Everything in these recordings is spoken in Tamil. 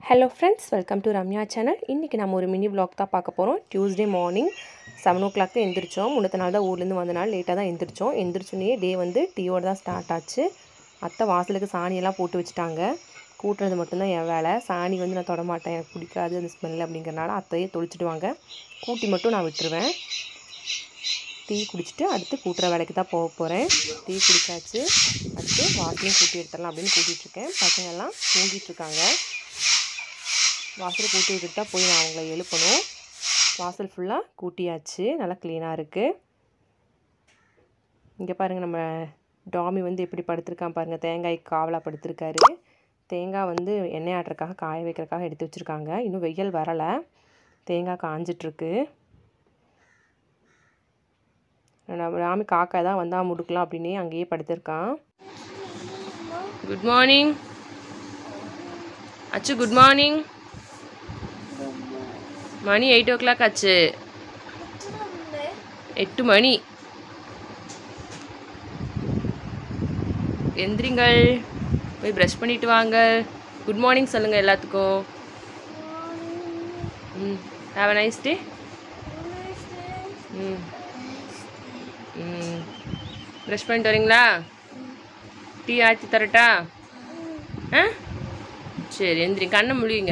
hello friends welcome to Ramya channel இன்றைக்கி நம்ம ஒரு மினி vlog தான் பார்க்க போகிறோம் Tuesday morning seven o'clock தான் எந்திரிச்சோம் முன்னத்த நாள் தான் ஊர்லேருந்து வந்தனால லேட்டாக தான் எந்திரிச்சோம் எந்திரிச்சோன்னே டே வந்து டீயோட தான் ஸ்டார்ட் ஆச்சு அத்தை வாசலுக்கு சாணியெல்லாம் போட்டு வச்சுட்டாங்க கூட்டுறது மட்டும்தான் என் வேலை சாணி வந்து நான் தொடமாட்டேன் எனக்கு பிடிக்காது அந்த ஸ்மெல் அப்படிங்கிறனால அத்தையே தொளிச்சிடுவாங்க கூட்டி மட்டும் நான் விட்டுருவேன் டீ குடிச்சிட்டு அடுத்து கூட்டுற வேலைக்கு தான் போக போகிறேன் டீ குடிச்சாச்சு அடுத்து வாசலையும் கூட்டி எடுத்துடலாம் அப்படின்னு கூட்டிகிட்டு இருக்கேன் பசங்கள்லாம் தூங்கிட்டு இருக்காங்க வாசல் கூட்டி விட்டுட்டு தான் போய் நான் அவங்கள எழுப்பணும் வாசல் ஃபுல்லாக கூட்டியாச்சு நல்லா க்ளீனாக இருக்குது இங்கே பாருங்கள் நம்ம டாமி வந்து எப்படி படுத்திருக்கான் பாருங்கள் தேங்காய் காவலாக படுத்திருக்காரு தேங்காய் வந்து எண்ணெய் ஆட்டுறதுக்காக காய வைக்கிறதுக்காக எடுத்து வச்சுருக்காங்க இன்னும் வெயில் வரலை தேங்காய் காஞ்சிட்ருக்கு நம்ம ராமி காக்கா தான் வந்தால் முடுக்கலாம் அப்படின்னே அங்கேயே படுத்திருக்கான் good morning Achu good morning மணி எயிட் ஓ கிளாக் ஆச்சு எட்டு மணி எந்திரிங்கள் போய் ப்ரஷ் பண்ணிட்டு வாங்க குட் மார்னிங் சொல்லுங்கள் எல்லாத்துக்கும் ம் ஹாவ் அ நைஸ் டே ம் ம் ப்ரஷ் பண்ணிட்டு வரீங்களா டீ ஆற்றி தரட்டா ஆ சரி எந்திரி கண்ணை முழுவிங்க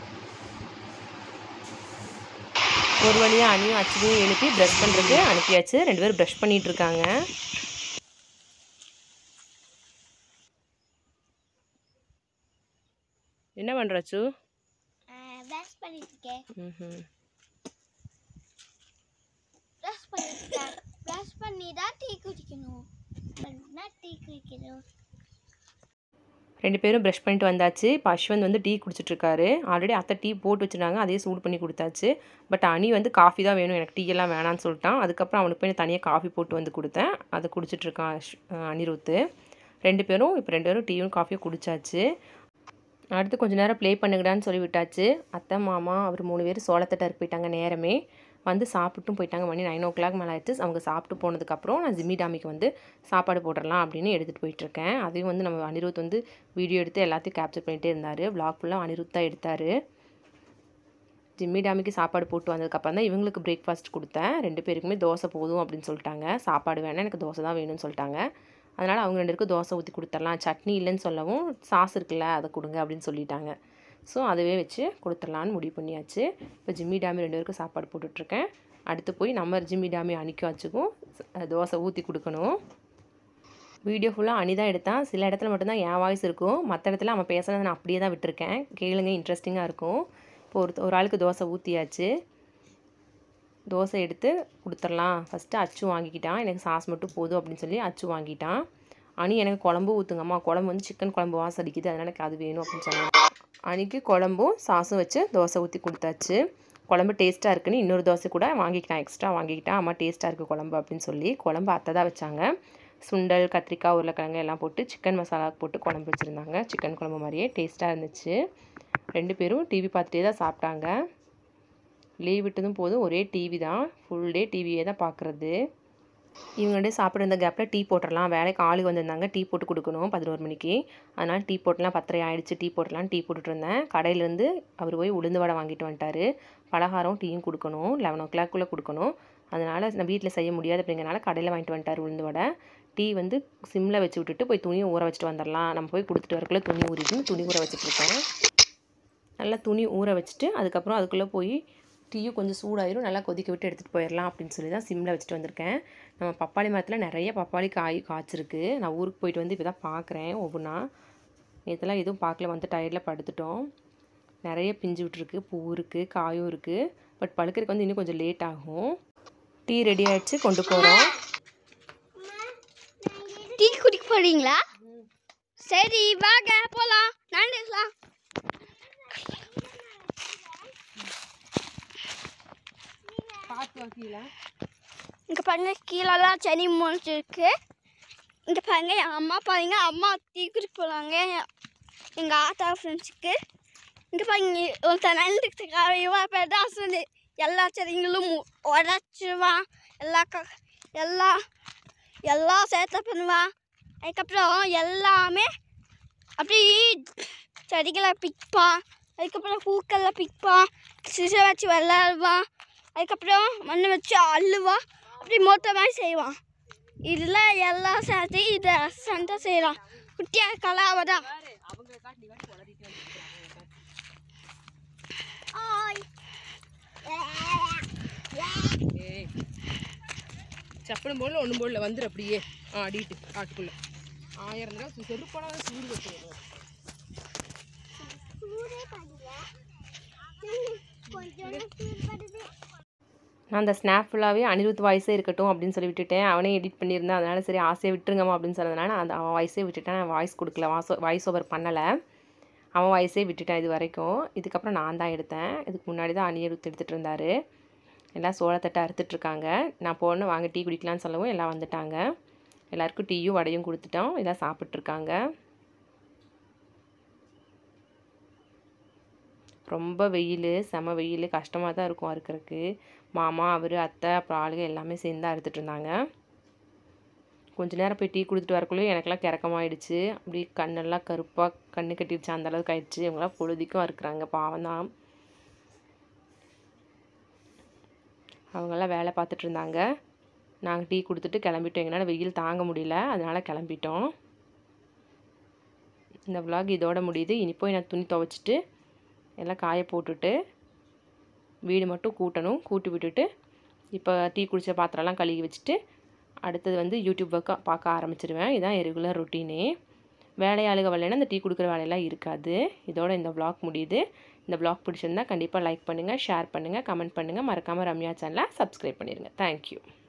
ஒரு வழியாக அணியும் அச்சுவையும் எழுப்பி ப்ரஷ் பண்ணுறதுக்கு அனுப்பியாச்சு ரெண்டு பேரும் ப்ரஷ் பண்ணிட்டு இருக்காங்க என்ன பண்ணுறாச்சு ப்ரஷ் பண்ணிட்டு இருக்கேன் ம் ப்ரஷ் பண்ணிட்டு இருக்கேன் ப்ரஷ் பண்ணி தான் டீ குடிக்கணும் பண்ணா டீ குடிக்கணும் ரெண்டு பேரும் ப்ரஷ் பண்ணிட்டு வந்தாச்சு இப்போ அஸ்வந்த் வந்து டீ குடிச்சிட்ருக்காரு ஆல்ரெடி அத்தை டீ போட்டு வச்சுருந்தாங்க அதே சூடு பண்ணி கொடுத்தாச்சு பட் அனி வந்து காஃபி தான் வேணும் எனக்கு டீ எல்லாம் வேணான்னு சொல்லிட்டான் அதுக்கப்புறம் அவனுக்கு போய் தனியாக காஃபி போட்டு வந்து கொடுத்தேன் அதை குடிச்சிட்ருக்கான் அஷ் அனிருத்து ரெண்டு பேரும் இப்போ ரெண்டு பேரும் டீயும் காஃபியும் குடிச்சாச்சு அடுத்து கொஞ்ச நேரம் ப்ளே பண்ணுங்கடான்னு சொல்லி விட்டாச்சு அத்தை மாமா அவர் மூணு பேர் சோளத்தட்டாருக்கு போயிட்டாங்க நேரமே வந்து சாப்பிட்டும் போயிட்டாங்க மணி நைன் ஓ கிளாக் மேலே ஆயிடுச்சு அவங்க சாப்பிட்டு போனதுக்கப்புறம் நான் ஜிம்மி டாமிக்கு வந்து சாப்பாடு போட்டுடலாம் அப்படின்னு எடுத்துகிட்டு போயிட்டுருக்கேன் அதையும் வந்து நம்ம அனிருத் வந்து வீடியோ எடுத்து எல்லாத்தையும் கேப்சர் பண்ணிகிட்டே இருந்தார் vlog ஃபுல்லாக அனிருத் தான் எடுத்தார் ஜிம்மி டாமிக்கு சாப்பாடு போட்டு வந்ததுக்கப்புறம் தான் இவங்களுக்கு பிரேக்ஃபாஸ்ட் கொடுத்தேன் ரெண்டு பேருக்குமே தோசை போதும் அப்படின்னு சொல்லிட்டாங்க சாப்பாடு வேணாம் எனக்கு தோசை தான் வேணும்னு சொல்லிட்டாங்க அதனால் அவங்க ரெண்டு பேருக்கும் தோசை ஊற்றி கொடுத்துடலாம் சட்னி இல்லைன்னு சொல்லவும் சாஸ் இருக்குல்ல அதை கொடுங்க அப்படின்னு சொல்லிட்டாங்க ஸோ அதுவே வச்சு கொடுத்துடலான்னு முடிவு பண்ணியாச்சு இப்போ ஜிம்மி டாமி ரெண்டு பேருக்கும் சாப்பாடு போட்டுட்ருக்கேன் அடுத்து போய் நம்ம ஜிம்மி டாமி அணிக்க வச்சுக்கும் தோசை ஊற்றி கொடுக்கணும் வீடியோ ஃபுல்லாக அனி தான் எடுத்தான் சில இடத்துல மட்டும்தான் என் வாய்ஸ் இருக்கும் மற்ற இடத்துல அவன் பேசுனதை நான் அப்படியே தான் விட்டுருக்கேன் கேளுங்க இன்ட்ரெஸ்டிங்காக இருக்கும் இப்போ ஒரு ஒரு ஆளுக்கு தோசை ஊற்றியாச்சு தோசை எடுத்து கொடுத்துடலாம் ஃபஸ்ட்டு அச்சு வாங்கிக்கிட்டான் எனக்கு சாஸ் மட்டும் போதும் அப்படின்னு சொல்லி அச்சு வாங்கிட்டான் அனி எனக்கு குழம்பு ஊற்றுங்கம்மா குழம்பு வந்து சிக்கன் குழம்பு வாசம் அடிக்குது அதனால் எனக்கு அது வேணும் அப்படின்னு சொன்னாங்க அன்றைக்கி குழம்பும் சாஸும் வச்சு தோசை ஊற்றி கொடுத்தாச்சு குழம்பு டேஸ்ட்டாக இருக்குன்னு இன்னொரு தோசை கூட வாங்கிக்கிட்டான் எக்ஸ்ட்ரா வாங்கிக்கிட்டான் அம்மா டேஸ்ட்டாக இருக்குது குழம்பு அப்படின்னு சொல்லி குழம்பு அத்தை தான் வச்சாங்க சுண்டல் கத்திரிக்காய் உருளைக்கிழங்கு எல்லாம் போட்டு சிக்கன் மசாலா போட்டு குழம்பு வச்சுருந்தாங்க சிக்கன் குழம்பு மாதிரியே டேஸ்ட்டாக இருந்துச்சு ரெண்டு பேரும் டிவி பார்த்துட்டே தான் சாப்பிட்டாங்க லீவ் விட்டதும் போதும் ஒரே டிவி தான் ஃபுல் டே டிவியே தான் பார்க்குறது இவங்க ரெண்டு சாப்பிட இருந்த கேப்பில் டீ போட்டுடலாம் வேலைக்கு ஆளுக்கு வந்திருந்தாங்க டீ போட்டு கொடுக்கணும் பதினோரு மணிக்கு அதனால் டீ போட்டலாம் பத்தரை ஆயிடுச்சு டீ போட்டலாம் டீ போட்டுட்டு இருந்தேன் கடையிலேருந்து அவர் போய் உளுந்து வடை வாங்கிட்டு வந்துட்டார் பலகாரம் டீயும் கொடுக்கணும் லெவன் ஓ கிளாக்குள்ளே கொடுக்கணும் அதனால் நான் வீட்டில் செய்ய முடியாது அப்படிங்கிறனால கடையில் வாங்கிட்டு வந்துட்டார் உளுந்து வடை டீ வந்து சிம்மில் வச்சு விட்டுட்டு போய் துணியை ஊற வச்சுட்டு வந்துடலாம் நம்ம போய் கொடுத்துட்டு வரக்குள்ளே துணி ஊறிட்டுன்னு துணி ஊற வச்சுட்ருக்கேன் நல்லா துணி ஊற வச்சுட்டு அதுக்கப்புறம் அதுக்குள்ளே போய் டீயும் கொஞ்சம் சூடாயிரும் நல்லா கொதிக்க விட்டு எடுத்துகிட்டு போயிடலாம் அப்படின்னு சொல்லி தான் சிம்மில் வச்சுட்டு வந்திருக்கேன் நம்ம பப்பாளி மரத்தில் நிறைய பப்பாளி காய் காய்ச்சிருக்கு நான் ஊருக்கு போயிட்டு வந்து இப்போ தான் பார்க்குறேன் ஒவ்வொன்றா நேற்றுலாம் எதுவும் பார்க்கல வந்து டயர்டில் படுத்துட்டோம் நிறைய பிஞ்சு விட்டுருக்கு பூ இருக்குது காயும் இருக்குது பட் பழுக்கிறதுக்கு வந்து இன்னும் கொஞ்சம் லேட் ஆகும் டீ ரெடி ஆயிடுச்சு கொண்டு போகிறோம் டீ குடிக்க போறீங்களா சரி வாங்க போலாம் நடந்துக்கலாம் பார்த்து கீழே இங்க பாருங்க கீழெல்லாம் செடி முளைச்சிருக்கு இங்க பாருங்க என் அம்மா பாருங்க அம்மா டீ குடிக்க போறாங்க எங்க ஆத்தா ஃப்ரெண்ட்ஸுக்கு இங்க பாருங்க ஒருத்தன் நடந்துக்கிறதுக்காக இவன் பேர் தான் சொல்லி எல்லா செடிங்களும் உடச்சிருவான் எல்லா க எல்லா எல்லாம் சேர்த்த பண்ணுவான் அதுக்கப்புறம் எல்லாமே அப்படி செடிகளை பிப்பான் அதுக்கப்புறம் பூக்கெல்லாம் பிப்பான் சிசை வச்சு விளாடுவான் அதுக்கப்புறம் மண்ணை வச்சு அள்ளுவான் அப்படி மொத்த மாதிரி செய்வான் இதில் எல்லாம் சேர்த்து இதை சண்டை செய்கிறான் குட்டியாக கலாவை தான் ஏய் சப்பனம் போடல ஒன்றும் போடல வந்துரு அப்படியே ஆ அடிட்டு காட்டுக்குள்ளே ஆயிரம் தடவை செருப்பான சூடு வச்சு நான் அந்த ஸ்னாப் ஃபுல்லாகவே அனிருத் வாய்ஸே இருக்கட்டும் அப்படின்னு சொல்லி விட்டுட்டேன் அவனே எடிட் பண்ணியிருந்தேன் அதனால் சரி ஆசையை விட்டுருங்கம்மா அப்படின்னு சொன்னதுனால நான் அந்த அவன் வாய்ஸே விட்டுட்டேன் நான் வாய்ஸ் கொடுக்கல வாய்ஸ் வாய்ஸ் ஓவர் பண்ணலை அவன் வாய்ஸே விட்டுட்டேன் இது வரைக்கும் இதுக்கப்புறம் நான் தான் எடுத்தேன் இதுக்கு முன்னாடி தான் அனிருத் எடுத்துகிட்டு இருந்தார் எல்லாம் சோளத்தட்டை அறுத்துட்ருக்காங்க நான் போன வாங்க டீ குடிக்கலான்னு சொல்லவும் எல்லாம் வந்துட்டாங்க எல்லாருக்கும் டீயும் வடையும் கொடுத்துட்டோம் எல்லாம் சாப்பிட்ருக்காங்க ரொம்ப வெயில் செம வெயில் கஷ்டமாக தான் இருக்கும் அறுக்கறக்கு மாமா அவர் அத்தை அப்புறம் ஆளுங்க எல்லாமே சேர்ந்து அறுத்துட்டு இருந்தாங்க கொஞ்ச நேரம் போய் டீ கொடுத்துட்டு வரக்குள்ளே எனக்கெல்லாம் கிறக்கமாயிடுச்சு அப்படி கண்ணெல்லாம் கருப்பாக கண்ணு கட்டிடுச்சு அந்த அளவுக்கு ஆயிடுச்சு இவங்களாம் பொழுதிக்கும் அறுக்குறாங்க பாவம் தான் அவங்கெல்லாம் வேலை பார்த்துட்டு இருந்தாங்க நாங்கள் டீ கொடுத்துட்டு கிளம்பிட்டோம் எங்களால் வெயில் தாங்க முடியல அதனால் கிளம்பிட்டோம் இந்த vlog இதோட முடியுது இனி போய் நான் துணி துவைச்சிட்டு எல்லாம் காய போட்டுட்டு வீடு மட்டும் கூட்டணும் கூட்டி விட்டுட்டு இப்போ டீ குடித்த பாத்திரம்லாம் கழுவி வச்சுட்டு அடுத்தது வந்து யூடியூப் ஒர்க்காக பார்க்க ஆரம்பிச்சிருவேன் இதுதான் ரெகுலர் ரொட்டீனே வேலையாளுக வரலைன்னா இந்த டீ கொடுக்குற வேலையெல்லாம் இருக்காது இதோட இந்த vlog முடியுது இந்த vlog பிடிச்சிருந்தா கண்டிப்பாக லைக் பண்ணுங்கள் ஷேர் பண்ணுங்கள் கமெண்ட் பண்ணுங்கள் மறக்காமல் ரம்யா சேனலை சப்ஸ்கிரைப் பண்ணிடுங்க தேங்க்யூ